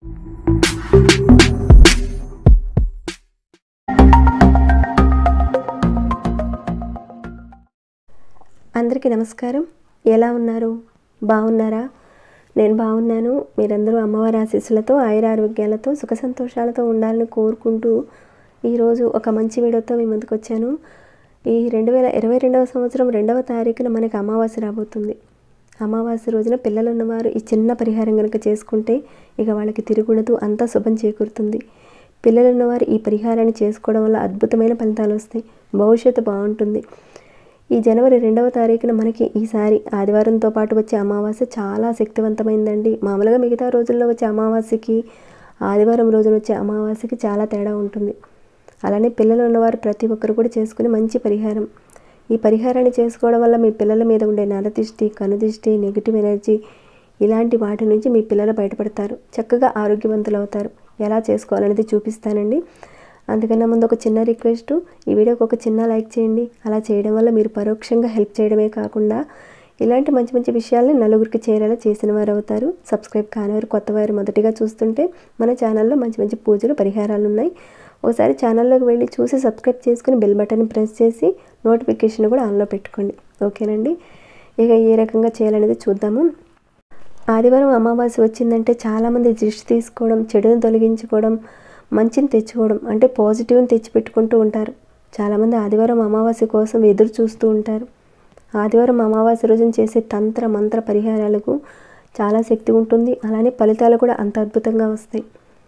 అందరికీ నమస్కారం ఎలా ఉన్నారు బాగున్నారా నేను బాగున్నాను మీరందరూ అమ్మవారి ఆశీస్సులతో ఆయురారోగ్యాలతో సుఖ సంతోషాలతో ఉండాలని కోరుకుంటూ ఈరోజు ఒక మంచి వీడియోతో మీ ముందుకు వచ్చాను ఈ రెండు వేల ఇరవై రెండవ సంవత్సరం రెండవ తారీఖున మనకి అమావాస్య రాబోతుంది అమావాస్య రోజున పిల్లలు ఉన్నవారు ఈ చిన్న పరిహారం కనుక చేసుకుంటే ఇక వాళ్ళకి తిరుగుండదు అంతా శుభం చేకూరుతుంది పిల్లలు ఉన్నవారు ఈ పరిహారాన్ని చేసుకోవడం వల్ల అద్భుతమైన ఫలితాలు వస్తాయి భవిష్యత్తు బాగుంటుంది ఈ జనవరి రెండవ తారీఖున మనకి ఈసారి ఆదివారంతో పాటు వచ్చే అమావాస్య చాలా శక్తివంతమైందండి మామూలుగా మిగతా రోజుల్లో వచ్చే అమావాస్యకి ఆదివారం రోజున వచ్చే అమావాస్యకి చాలా తేడా ఉంటుంది అలానే పిల్లలు ఉన్నవారు ప్రతి ఒక్కరు కూడా చేసుకుని మంచి పరిహారం ఈ పరిహారాన్ని చేసుకోవడం వల్ల మీ పిల్లల మీద ఉండే నరదిష్టి కనుదిష్టి నెగిటివ్ ఎనర్జీ ఇలాంటి వాటి నుంచి మీ పిల్లలు బయటపడతారు చక్కగా ఆరోగ్యవంతులు అవుతారు ఎలా చేసుకోవాలనేది చూపిస్తానండి అందుకన్నా ముందు ఒక చిన్న రిక్వెస్ట్ ఈ వీడియోకి ఒక చిన్న లైక్ చేయండి అలా చేయడం వల్ల మీరు పరోక్షంగా హెల్ప్ చేయడమే కాకుండా ఇలాంటి మంచి మంచి విషయాల్ని నలుగురికి చేరేలా చేసిన వారు అవుతారు సబ్స్క్రైబ్ కానివారు కొత్త వారు మొదటిగా చూస్తుంటే మన ఛానల్లో మంచి మంచి పూజలు పరిహారాలు ఉన్నాయి ఒకసారి ఛానల్లోకి వెళ్ళి చూసి సబ్స్క్రైబ్ చేసుకుని బెల్ బటన్ ప్రెస్ చేసి నోటిఫికేషన్ కూడా ఆన్లో పెట్టుకోండి ఓకేనండి ఇక ఏ రకంగా చేయాలనేది చూద్దాము ఆదివారం అమావాస్య వచ్చిందంటే చాలామంది దృష్టి తీసుకోవడం చెడుని తొలగించుకోవడం మంచిని తెచ్చుకోవడం అంటే పాజిటివ్ని తెచ్చిపెట్టుకుంటూ ఉంటారు చాలామంది ఆదివారం అమావాస్య కోసం ఎదురు చూస్తూ ఉంటారు ఆదివారం అమావాస్య రోజున చేసే తంత్ర మంత్ర పరిహారాలకు చాలా శక్తి ఉంటుంది అలానే ఫలితాలు కూడా అంత అద్భుతంగా వస్తాయి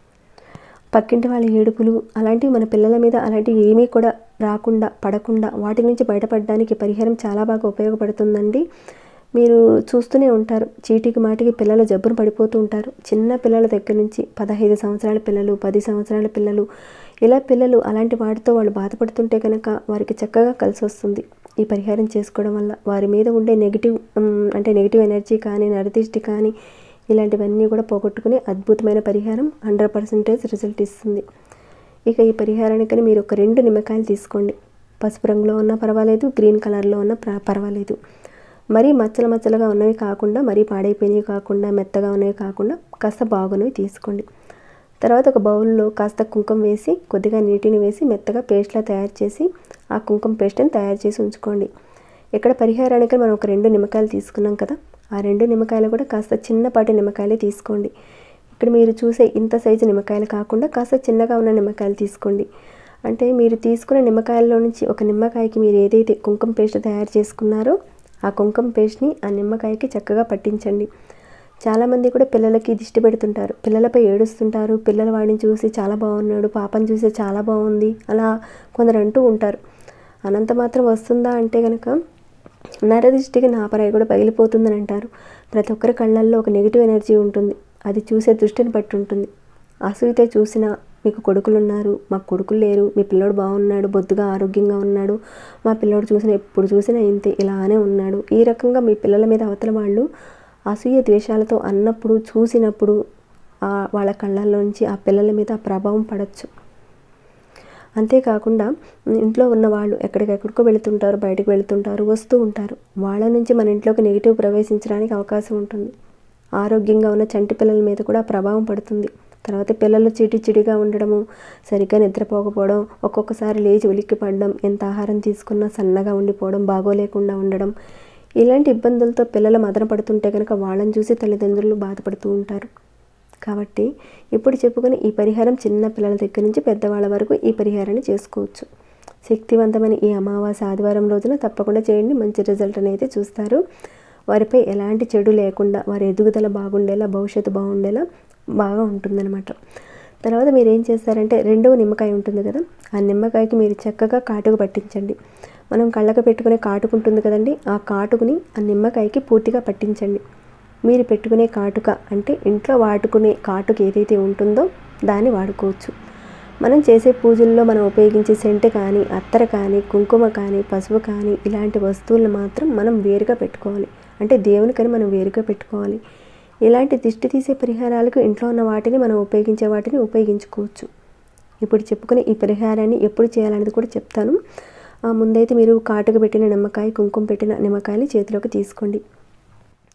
పక్కింటి వాళ్ళ ఏడుపులు అలాంటివి మన పిల్లల మీద అలాంటివి ఏమీ కూడా రాకుండా పడకుండా వాటి నుంచి బయటపడడానికి పరిహారం చాలా బాగా ఉపయోగపడుతుందండి మీరు చూస్తూనే ఉంటారు చీటికి మాటికి పిల్లలు జబ్బును పడిపోతూ ఉంటారు చిన్న పిల్లల దగ్గర నుంచి పదహైదు సంవత్సరాల పిల్లలు పది సంవత్సరాల పిల్లలు ఇలా పిల్లలు అలాంటి వాటితో వాళ్ళు బాధపడుతుంటే కనుక వారికి చక్కగా కలిసి వస్తుంది ఈ పరిహారం చేసుకోవడం వల్ల వారి మీద ఉండే నెగిటివ్ అంటే నెగిటివ్ ఎనర్జీ కానీ నరదిష్టి కానీ ఇలాంటివన్నీ కూడా పోగొట్టుకుని అద్భుతమైన పరిహారం హండ్రెడ్ పర్సెంటేజ్ రిజల్ట్ ఇస్తుంది ఇక ఈ పరిహారానికని మీరు ఒక రెండు నిమ్మకాయలు తీసుకోండి పసుపు రంగులో ఉన్న పర్వాలేదు గ్రీన్ కలర్లో ఉన్న పర్వాలేదు మరీ మచ్చల మచ్చలుగా ఉన్నవి కాకుండా మరీ పాడైపోయినవి కాకుండా మెత్తగా ఉన్నవి కాకుండా కాస్త బాగున్నవి తీసుకోండి తర్వాత ఒక బౌల్లో కాస్త కుంకుమ వేసి కొద్దిగా నీటిని వేసి మెత్తగా పేస్ట్లా తయారు చేసి ఆ కుంకుమ పేస్ట్ని తయారు చేసి ఉంచుకోండి ఇక్కడ పరిహారానికి మనం ఒక రెండు నిమ్మకాయలు తీసుకున్నాం కదా ఆ రెండు నిమ్మకాయలు కూడా కాస్త చిన్నపాటి నిమ్మకాయలే తీసుకోండి ఇక్కడ మీరు చూసే ఇంత సైజు నిమ్మకాయలు కాకుండా కాస్త చిన్నగా ఉన్న నిమ్మకాయలు తీసుకోండి అంటే మీరు తీసుకున్న నిమ్మకాయల్లో నుంచి ఒక నిమ్మకాయకి మీరు ఏదైతే కుంకుమ పేస్ట్ తయారు చేసుకున్నారో ఆ కుంకుమ పేస్ట్ని ఆ నిమ్మకాయకి చక్కగా పట్టించండి చాలామంది కూడా పిల్లలకి దిష్టి పెడుతుంటారు పిల్లలపై ఏడుస్తుంటారు పిల్లల వాడిని చూసి చాలా బాగున్నాడు పాపని చూసి చాలా బాగుంది అలా కొందరు అంటూ ఉంటారు అనంత మాత్రం వస్తుందా అంటే కనుక నరదిష్టికి నాపరాయి కూడా పగిలిపోతుందని అంటారు ప్రతి ఒక్కరి కళ్ళల్లో ఒక నెగిటివ్ ఎనర్జీ ఉంటుంది అది చూసే దృష్టిని బట్టి ఉంటుంది అసూయితే చూసిన మీకు కొడుకులు ఉన్నారు మాకు కొడుకులు లేరు మీ పిల్లోడు బాగున్నాడు బొద్దుగా ఆరోగ్యంగా ఉన్నాడు మా పిల్లోడు చూసిన ఎప్పుడు చూసినా ఇంతే ఇలానే ఉన్నాడు ఈ రకంగా మీ పిల్లల మీద అవతల వాళ్ళు అసూయ ద్వేషాలతో అన్నప్పుడు చూసినప్పుడు వాళ్ళ కళ్ళల్లోంచి ఆ పిల్లల మీద ఆ ప్రభావం పడవచ్చు అంతేకాకుండా ఇంట్లో ఉన్న వాళ్ళు ఎక్కడికెక్కడికో వెళుతుంటారు బయటకు వెళుతుంటారు వస్తూ ఉంటారు వాళ్ళ నుంచి మన ఇంట్లోకి నెగిటివ్ ప్రవేశించడానికి అవకాశం ఉంటుంది ఆరోగ్యంగా ఉన్న చంటి పిల్లల మీద కూడా ప్రభావం పడుతుంది తర్వాత పిల్లలు చిటి చిడిగా ఉండడము సరిగ్గా నిద్రపోకపోవడం ఒక్కొక్కసారి లేచి ఉలిక్కి పడడం ఎంత ఆహారం తీసుకున్నా సన్నగా ఉండిపోవడం బాగోలేకుండా ఉండడం ఇలాంటి ఇబ్బందులతో పిల్లలు మదన పడుతుంటే కనుక వాళ్ళని చూసి తల్లిదండ్రులు బాధపడుతూ ఉంటారు కాబట్టి ఇప్పుడు చెప్పుకుని ఈ పరిహారం చిన్న పిల్లల దగ్గర నుంచి పెద్దవాళ్ళ వరకు ఈ పరిహారాన్ని చేసుకోవచ్చు శక్తివంతమైన ఈ అమావాస్య ఆదివారం రోజున తప్పకుండా చేయండి మంచి రిజల్ట్ అనేది చూస్తారు వారిపై ఎలాంటి చెడు లేకుండా వారి ఎదుగుదల బాగుండేలా భవిష్యత్తు బాగుండేలా బాగా ఉంటుందన్నమాట తర్వాత మీరు ఏం చేస్తారంటే రెండవ నిమ్మకాయ ఉంటుంది కదా ఆ నిమ్మకాయకి మీరు చక్కగా కాటుకు పట్టించండి మనం కళ్ళకు పెట్టుకునే కాటుకు ఉంటుంది కదండి ఆ కాటుకుని ఆ నిమ్మకాయకి పూర్తిగా పట్టించండి మీరు పెట్టుకునే కాటుక అంటే ఇంట్లో వాడుకునే కాటుక ఏదైతే ఉంటుందో దాన్ని వాడుకోవచ్చు మనం చేసే పూజల్లో మనం ఉపయోగించే సెంట్ కానీ అత్తర కానీ కుంకుమ కానీ పసుపు కానీ ఇలాంటి వస్తువులను మాత్రం మనం వేరుగా పెట్టుకోవాలి అంటే దేవునికని మనం వేరుగా పెట్టుకోవాలి ఇలాంటి దిష్టి తీసే పరిహారాలకు ఇంట్లో ఉన్న వాటిని మనం ఉపయోగించే వాటిని ఉపయోగించుకోవచ్చు ఇప్పుడు చెప్పుకునే ఈ పరిహారాన్ని ఎప్పుడు చేయాలనేది కూడా చెప్తాను ముందైతే మీరు కాటుకు పెట్టిన నిమ్మకాయ కుంకుమ పెట్టిన నిమ్మకాయని చేతిలోకి తీసుకోండి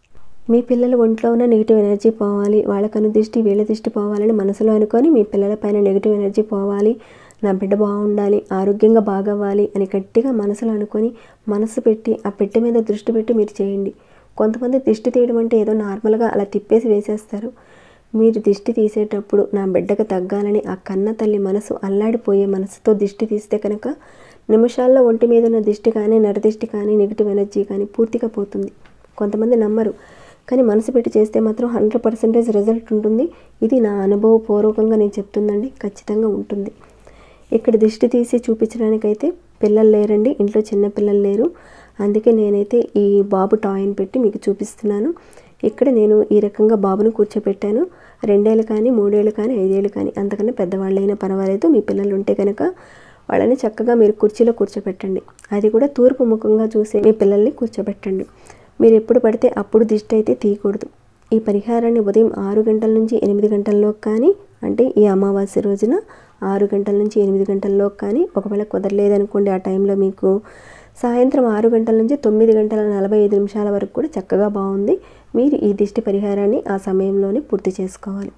మీ పిల్లల ఒంట్లో ఉన్న నెగిటివ్ ఎనర్జీ పోవాలి వాళ్ళ కను దిష్టి వీళ్ళ దిష్టి పోవాలని మనసులో అనుకొని మీ పిల్లల పైన నెగిటివ్ ఎనర్జీ పోవాలి నా బిడ్డ బాగుండాలి ఆరోగ్యంగా బాగవ్వాలి అని గట్టిగా మనసులో అనుకొని మనసు పెట్టి ఆ పెట్టె మీద దృష్టి పెట్టి మీరు చేయండి కొంతమంది దిష్టి తీయడం అంటే ఏదో నార్మల్గా అలా తిప్పేసి వేసేస్తారు మీరు దిష్టి తీసేటప్పుడు నా బిడ్డకు తగ్గాలని ఆ కన్న తల్లి మనసు అల్లాడిపోయే మనసుతో దిష్టి తీస్తే కనుక నిమిషాల్లో ఒంటి మీద ఉన్న దిష్టి కానీ నరదిష్టి కానీ నెగిటివ్ ఎనర్జీ కానీ పూర్తిగా పోతుంది కొంతమంది నమ్మరు కానీ మనసు పెట్టి చేస్తే మాత్రం హండ్రెడ్ పర్సెంటేజ్ రిజల్ట్ ఉంటుంది ఇది నా అనుభవపూర్వకంగా నేను చెప్తుందండి ఖచ్చితంగా ఉంటుంది ఇక్కడ దిష్టి తీసి చూపించడానికైతే పిల్లలు లేరండి ఇంట్లో చిన్న పిల్లలు లేరు అందుకే నేనైతే ఈ బాబు టాయ్ని పెట్టి మీకు చూపిస్తున్నాను ఇక్కడ నేను ఈ రకంగా బాబును కూర్చోపెట్టాను రెండేళ్ళు కానీ మూడేళ్ళు కానీ ఐదేళ్ళు కానీ అంతకన్నా పెద్దవాళ్ళైనా పర్వాలేదు మీ పిల్లలు ఉంటే కనుక వాళ్ళని చక్కగా మీరు కుర్చీలో కూర్చోబెట్టండి అది కూడా తూర్పు ముఖంగా చూసే మీ పిల్లల్ని కూర్చోబెట్టండి మీరు ఎప్పుడు పడితే అప్పుడు దిష్టి అయితే తీయకూడదు ఈ పరిహారాన్ని ఉదయం ఆరు గంటల నుంచి ఎనిమిది గంటల్లో కానీ అంటే ఈ అమావాస్య రోజున ఆరు గంటల నుంచి ఎనిమిది గంటల్లో కానీ ఒకవేళ కుదరలేదనుకోండి ఆ టైంలో మీకు సాయంత్రం ఆరు గంటల నుంచి తొమ్మిది గంటల నలభై ఐదు నిమిషాల వరకు కూడా చక్కగా బాగుంది మీరు ఈ దిష్టి పరిహారాన్ని ఆ సమయంలోనే పూర్తి చేసుకోవాలి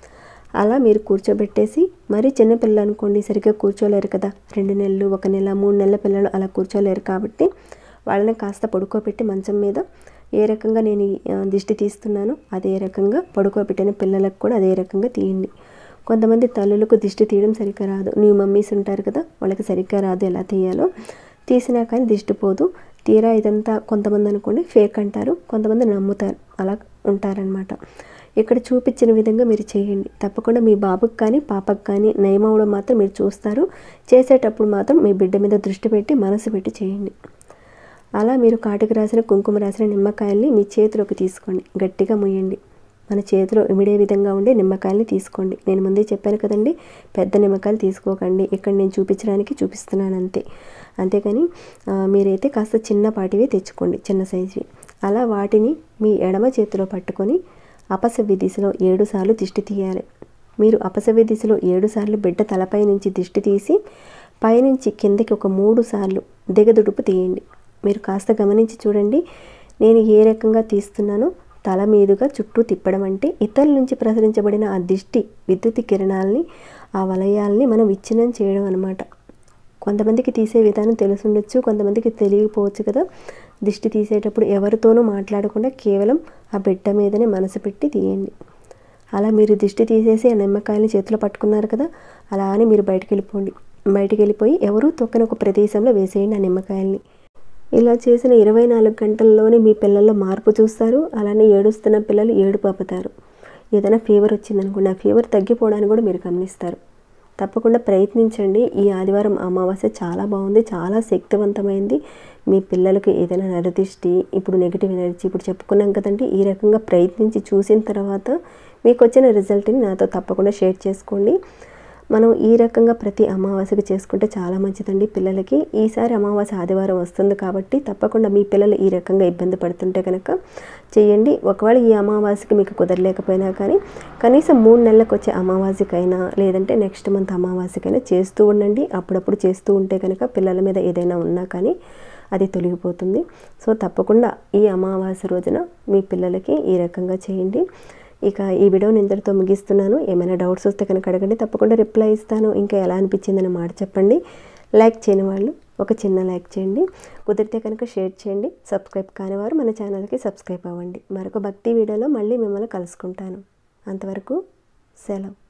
అలా మీరు కూర్చోబెట్టేసి మరీ చిన్నపిల్లలు అనుకోండి సరిగ్గా కూర్చోలేరు కదా రెండు నెలలు ఒక నెల మూడు నెలల పిల్లలు అలా కూర్చోలేరు కాబట్టి వాళ్ళని కాస్త పడుకోబెట్టి మంచం మీద ఏ రకంగా నేను ఈ, ఆ, దిష్టి తీస్తున్నానో అదే రకంగా పడుకోబెట్టిన పిల్లలకు కూడా అదే రకంగా తీయండి కొంతమంది తల్లులకు దిష్టి తీయడం సరిగ్గా రాదు న్యూ మమ్మీస్ ఉంటారు కదా వాళ్ళకి సరిగ్గా రాదు ఎలా తీయాలో తీసినా కానీ దిష్టి పోదు తీరా ఇదంతా కొంతమంది అనుకోండి ఫేక్ అంటారు కొంతమంది నమ్ముతారు అలా ఉంటారనమాట ఇక్కడ చూపించిన విధంగా మీరు చేయండి తప్పకుండా మీ బాబుకి కానీ పాపకు కానీ నయమవడం మాత్రం మీరు చూస్తారు చేసేటప్పుడు మాత్రం మీ బిడ్డ మీద దృష్టి పెట్టి మనసు పెట్టి చేయండి అలా మీరు కాటుకు రాసిన కుంకుమ రాసిన నిమ్మకాయల్ని మీ చేతిలోకి తీసుకోండి గట్టిగా ముయ్యండి మన చేతిలో ఇమిడే విధంగా ఉండే నిమ్మకాయల్ని తీసుకోండి నేను ముందే చెప్పాను కదండి పెద్ద నిమ్మకాయలు తీసుకోకండి ఇక్కడ నేను చూపించడానికి చూపిస్తున్నాను అంతే అంతేకాని ఆ, మీరైతే కాస్త చిన్నపాటివి తెచ్చుకోండి చిన్న సైజువి అలా వాటిని మీ ఎడమ చేతిలో పట్టుకొని అపసవ్య దిశలో ఏడు సార్లు దిష్టి తీయాలి మీరు అపసవ్య దిశలో ఏడు సార్లు బిడ్డ తలపై నుంచి దిష్టి తీసి పైనుంచి కిందకి ఒక మూడు సార్లు దిగదుడుపు తీయండి మీరు కాస్త గమనించి చూడండి నేను ఏ రకంగా తీస్తున్నానో తల మీదుగా చుట్టూ తిప్పడం అంటే ఇతరుల నుంచి ప్రసరించబడిన ఆ దిష్టి విద్యుత్ కిరణాలని ఆ వలయాల్ని మనం విచ్ఛిన్నం చేయడం అనమాట కొంతమందికి తీసే విధానం తెలుసుండొచ్చు కొంతమందికి తెలియకపోవచ్చు కదా దిష్టి తీసేటప్పుడు ఎవరితోనూ మాట్లాడకుండా కేవలం ఆ బిడ్డ మీదనే మనసు పెట్టి తీయండి అలా మీరు దిష్టి తీసేసి ఆ నిమ్మకాయని చేతిలో పట్టుకున్నారు కదా అలా అని మీరు బయటికి వెళ్ళిపోండి బయటికి వెళ్ళిపోయి ఎవరు తొక్కని ఒక ప్రదేశంలో వేసేయండి ఆ నిమ్మకాయల్ని ఇలా చేసిన ఇరవై నాలుగు గంటల్లోనే మీ పిల్లల్లో మార్పు చూస్తారు అలానే ఏడుస్తున్న పిల్లలు ఏడుపు ఆపుతారు ఏదైనా ఫీవర్ వచ్చిందనుకోండి ఆ ఫీవర్ తగ్గిపోవడానికి కూడా మీరు గమనిస్తారు తప్పకుండా ప్రయత్నించండి ఈ ఆదివారం అమావాస్య చాలా బాగుంది చాలా శక్తివంతమైంది మీ పిల్లలకి ఏదైనా నరదిష్టి ఇప్పుడు నెగిటివ్ ఎనర్జీ ఇప్పుడు చెప్పుకున్నాం కదండి ఈ రకంగా ప్రయత్నించి చూసిన తర్వాత మీకు వచ్చిన రిజల్ట్ని నాతో తప్పకుండా షేర్ చేసుకోండి మనం ఈ రకంగా ప్రతి అమావాస్యకి చేసుకుంటే చాలా మంచిదండి పిల్లలకి ఈసారి అమావాస్య ఆదివారం వస్తుంది కాబట్టి తప్పకుండా మీ పిల్లలు ఈ రకంగా ఇబ్బంది పడుతుంటే కనుక చేయండి ఒకవేళ ఈ అమావాస్యకి మీకు కుదరలేకపోయినా కానీ కనీసం మూడు నెలలకు వచ్చే అమావాస్యకైనా లేదంటే నెక్స్ట్ మంత్ అమావాస్యకైనా చేస్తూ ఉండండి అప్పుడప్పుడు చేస్తూ ఉంటే కనుక పిల్లల మీద ఏదైనా ఉన్నా కానీ అది తొలగిపోతుంది సో తప్పకుండా ఈ అమావాస్య రోజున మీ పిల్లలకి ఈ రకంగా చేయండి ఇక ఈ వీడియోని ఇంతటితో ముగిస్తున్నాను ఏమైనా డౌట్స్ వస్తే కనుక అడగండి తప్పకుండా రిప్లై ఇస్తాను ఇంకా ఎలా అనిపించిందని మాట చెప్పండి లైక్ చేయని వాళ్ళు ఒక చిన్న లైక్ చేయండి కుదిరితే కనుక షేర్ చేయండి సబ్స్క్రైబ్ కాని వారు మన ఛానల్కి సబ్స్క్రైబ్ అవ్వండి మరొక భక్తి వీడియోలో మళ్ళీ మిమ్మల్ని కలుసుకుంటాను అంతవరకు సెలవు